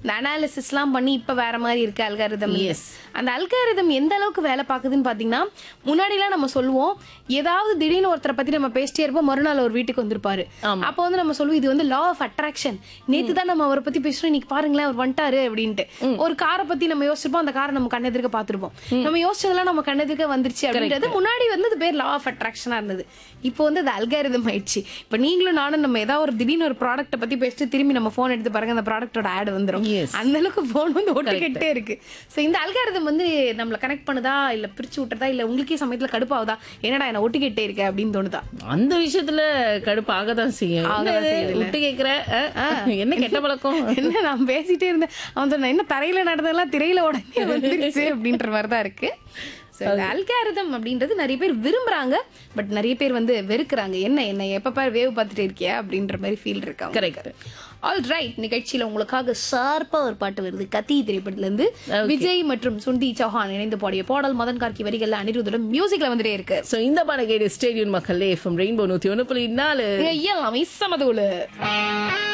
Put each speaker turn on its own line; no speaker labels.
இந்த அனாலிசிஸ்லாம் பண்ணி இப்ப வேற மாதிரி இருக்கு அல்காரிதம்
Yes.
அந்த அல்காரிதம் எந்த அளவுக்கு வேலை பார்க்குதுன்னு பாத்தீங்கன்னா முன்னாடிலாம் நம்ம சொல்லுவோம் ஏதாவது திடீர்னு ஒருத்தரை பத்தி நம்ம பேசிட்டே இருப்போம் மறுநாள் ஒரு வீட்டுக்கு வந்திருப்பாரு
ஆமா.
அப்போ வந்து நம்ம சொல்லுவோம் இது வந்து லா ஆஃப் அட்ராக்ஷன் நேத்து தான் நம்ம அவரை பத்தி பேசுறோம் இன்னைக்கு பாருங்களேன் அவர் வந்துட்டாரு அப்படின்ட்டு ஒரு காரை பத்தி நம்ம யோசிச்சிருப்போம் அந்த காரை நம்ம கண்ணெதிர்க்க பார்த்திருப்போம் நம்ம யோசிச்சதெல்லாம் நம்ம கண்ணெதிர்க்க வந்துருச்சு அப்படின்றது முன்னாடி வந்து அது பேர் லா ஆஃப் அட்ராக்ஷனா இருந்தது இப்போ வந்து அது அல்காரிதம் ஆயிடுச்சு இப்போ நீங்களும் நானும் நம்ம ஏதாவது ஒரு திடீர்னு ஒரு ப்ராடக்ட்டை பத்தி பேசிட்டு திரும்பி நம்ம ஃபோன் எடுத்து பாருங்க அந்த ப்ராடக்ட்டோட ஆட் வந்துரும்
Yes.
அந்த அளவுக்கு ஃபோன் வந்து ஒட்டிக்கிட்டே இருக்கு ஸோ இந்த அல்காரிதம் வந்து நம்மளை கனெக்ட் பண்ணுதா இல்ல பிரிச்சு விட்டுறதா இல்ல உங்களுக்கே சமயத்துல கடுப்பாகுதா என்னடா என்ன ஒட்டிக்கிட்டே இருக்கு அப்படின்னு தோணுதா
அந்த விஷயத்துல கடுப்பு ஆகதான் செய்யும்
ஆகதான்
என்னது,
செய்யுதுல்ல.
விட்டு கேக்குற அஹ், என்ன கெட்ட பழக்கம்
என்ன நான் பேசிட்டே இருந்தேன் அவன் சொன்ன என்ன தரையில நடந்ததெல்லாம் திரையில உடனே வந்துருச்சு அப்படின்ற மாதிரி தான் இருக்கு அல்காரிதம் அப்படின்றது நிறைய பேர் விரும்புறாங்க பட் நிறைய பேர் வந்து வெறுக்கிறாங்க என்ன என்ன எப்ப பாரு வேவ் பார்த்துட்டே இருக்கியா அப்படின்ற மாதிரி ஃபீல் இருக்காங்க
கரெக்ட்
ஆல் ரைட் நிகழ்ச்சியில உங்களுக்காக ஷார்ப்பா ஒரு பாட்டு வருது கத்தி திரைப்படத்துல இருந்து விஜய் மற்றும் சுண்டி சௌஹான் இணைந்து பாடிய பாடல் மதன் கார்கி வரிகள்ல அனிருத்தோட மியூசிக்ல வந்துட்டே இருக்கு
சோ இந்த பாடகேடு ஸ்டேடியம் மக்களே ஃப்ரம் ரெயின்போ நூத்தி ஒண்ணு புள்ளி நாலு
இயல்லாம் இசமதூளு